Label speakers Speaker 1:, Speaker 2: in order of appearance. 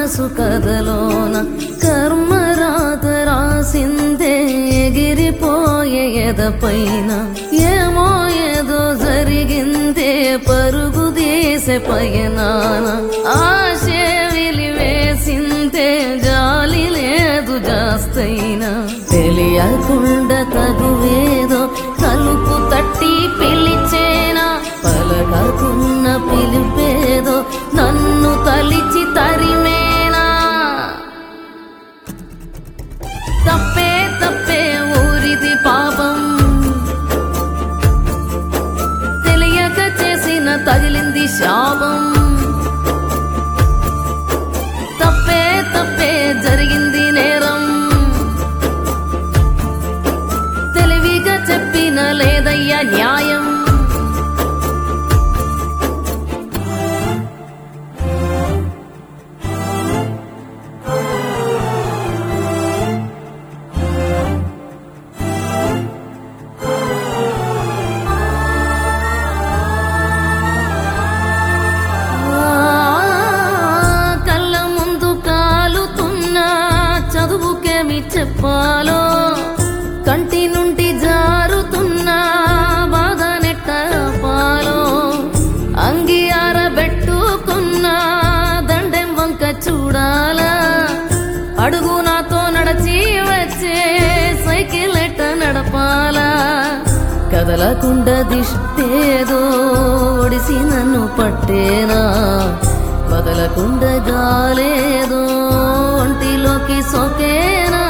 Speaker 1: మనసు కథలోన కర్మ రాత రాసిందే ఎగిరిపోయే ఎదపైన ఏమో ఏదో జరిగిందే పరుగు దేశ పయనాన ఆశే వెలివేసిందే జాలి లేదు జాస్తైనా తెలియకుండా తగువేదో కలుపు తట్టి పిలిచేనా పలకకున్న పిలిపేదో నన్ను తలిచి తరిమేనా తప్పే తప్పే ఊరిది పాపం తెలియక చేసిన తగిలింది శాపం తప్పే తప్పే జరిగింది నేరం తెలివిగా చెప్పిన లేదయ్యా న్యాయం ఆ, కళ్ళ ముందు కాలుతున్నా చదువుకేమి చెప్పాలో కంటి నుండి జారుతున్నా బాధ నెట్టాపాలో అంగి ఆరబెట్టుకున్నా దండెం వంక చూడాలా అడుగు నాతో నడచి వచ్చే సైకిల్ ఎట్ట నడపాలా కదలకుండా దిష్టేదో ఒడిసి నన్ను పట్టేనా వదలకుండా గాలేదో ఒంటిలోకి సోకేనా